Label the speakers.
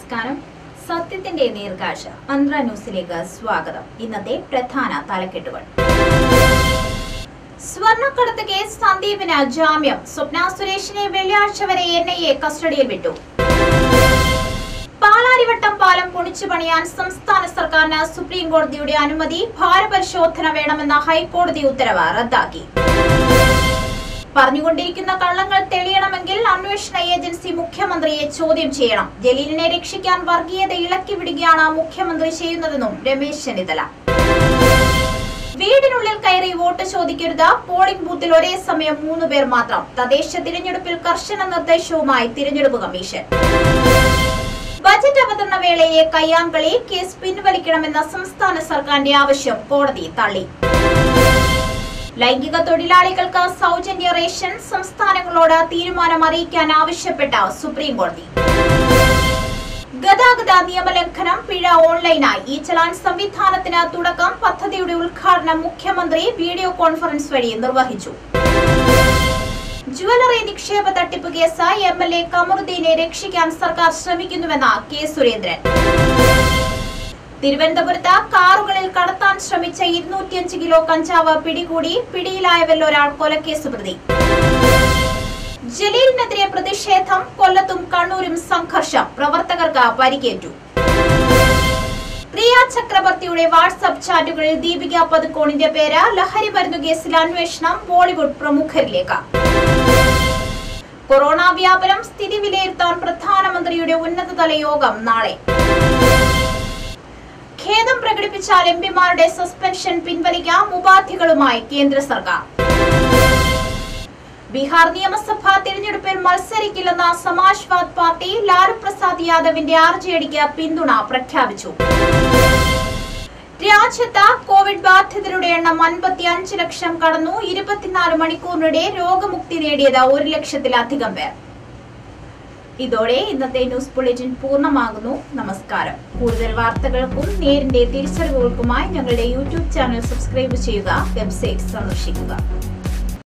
Speaker 1: നമസ്കാരം സത്യത്തിന്റെ നേർക്കാഴ്ച മന്ത്ര ന്യൂസിലേക്ക് സ്വാഗതം ഇന്നത്തെ പ്രധാന തലക്കെട്ടുകൾ സ്വർണ്ണക്കടത്ത് കേസ് സന്ദീപിന് ജാമ്യം സ്വപ്ന സുരേഷിനെ വെള്ളിയാഴ്ച വരെ എൻ ഐ എ കസ്റ്റഡിയിൽ വിട്ടു പാലാരിവട്ടം പാലം പൊളിച്ചു പണിയാൻ സംസ്ഥാന സർക്കാരിന് സുപ്രീം കോടതിയുടെ അനുമതി ഭാരപരിശോധന വേണമെന്ന ഹൈക്കോടതി ഉത്തരവ് റദ്ദാക്കി പറഞ്ഞുകൊണ്ടിരിക്കുന്ന കള്ളങ്ങൾ തെളിയണമെങ്കിൽ അന്വേഷണ ഏജൻസി മുഖ്യമന്ത്രിയെ ചോദ്യം ചെയ്യണം ജലീലിനെ രക്ഷിക്കാൻ വർഗീയത ഇളക്കി വിടുകയാണ് മുഖ്യമന്ത്രി ചെയ്യുന്നതെന്നും രമേശ് ചെന്നിത്തല വീടിനുള്ളിൽ കയറി വോട്ട് ചോദിക്കരുത് പോളിംഗ് ബൂത്തിൽ ഒരേ സമയം മൂന്ന് പേർ മാത്രം തദ്ദേശ തിരഞ്ഞെടുപ്പിൽ കർശന നിർദ്ദേശവുമായി തിരഞ്ഞെടുപ്പ് കമ്മീഷൻ ബജറ്റ് അവതരണ വേളയിലെ കയ്യാങ്കളി കേസ് പിൻവലിക്കണമെന്ന സംസ്ഥാന സർക്കാരിന്റെ ആവശ്യം കോടതി തള്ളി ലൈംഗിക തൊഴിലാളികൾക്ക് സൗജന്യ റേഷൻ സംസ്ഥാനങ്ങളോട് തീരുമാനം അറിയിക്കാൻ ആവശ്യപ്പെട്ട സുപ്രീം കോടതി ഗതാഗത നിയമലംഘനം പിഴ ഓൺലൈനായി ഈ ചലാൻ സംവിധാനത്തിന് തുടക്കം പദ്ധതിയുടെ ഉദ്ഘാടനം മുഖ്യമന്ത്രി വീഡിയോ കോൺഫറൻസ് വഴി നിർവഹിച്ചു ജുവലറി നിക്ഷേപ തട്ടിപ്പ് കേസ് എം എൽ എ കമറുദ്ദീനെ രക്ഷിക്കാൻ സർക്കാർ ശ്രമിക്കുന്നുവെന്ന് കെ സുരേന്ദ്രൻ തിരുവനന്തപുരത്ത് കാറുകളിൽ കടത്താൻ ശ്രമിച്ച ഇരുന്നൂറ്റിയഞ്ച് കിലോ കഞ്ചാവ് പിടികൂടി പിടിയിലായവരിൽ ഒരാൾ കൊലക്കേസ് പ്രതി ജലീലിനെതിരെ പ്രതിഷേധം കൊല്ലത്തും കണ്ണൂരും സംഘർഷം പ്രവർത്തകർക്ക് പരിക്കേറ്റു പ്രിയ ചക്രവർത്തിയുടെ വാട്സ്ആപ്പ് ചാറ്റുകളിൽ ദീപിക പതുക്കോണിന്റെ പേര് ലഹരി മരുന്നു കേസിൽ അന്വേഷണം ബോളിവുഡ് പ്രമുഖരിലേക്ക് കൊറോണ വ്യാപനം സ്ഥിതി വിലയിരുത്താൻ പ്രധാനമന്ത്രിയുടെ ഉന്നതതല യോഗം നാളെ ഖേദം പ്രകടിപ്പിച്ചാൽ എം പിമാരുടെ സസ്പെൻഷൻ പിൻവലിക്കാം ഉപാധികളുമായി കേന്ദ്ര സർക്കാർ ബീഹാർ നിയമസഭാ തിരഞ്ഞെടുപ്പിൽ മത്സരിക്കില്ലെന്ന സമാജ്വാദ് പാർട്ടി ലാലു പ്രസാദ് യാദവിന്റെ ആർജെഡിക്ക് പിന്തുണ പ്രഖ്യാപിച്ചു രാജ്യത്ത് കോവിഡ് ബാധിതരുടെ എണ്ണം അൻപത്തി അഞ്ച് ലക്ഷം കടന്നു ഇരുപത്തിനാല് മണിക്കൂറിനിടെ രോഗമുക്തി നേടിയത് ഒരു ലക്ഷത്തിലധികം പേർ ഇതോടെ ഇന്നത്തെ ന്യൂസ് ബുള്ളറ്റിൻ പൂർണ്ണമാകുന്നു നമസ്കാരം കൂടുതൽ വാർത്തകൾക്കും നേരിന്റെ തിരിച്ചറിവുകൾക്കുമായി ഞങ്ങളുടെ യൂട്യൂബ് ചാനൽ സബ്സ്ക്രൈബ് ചെയ്യുക വെബ്സൈറ്റ് സന്ദർശിക്കുക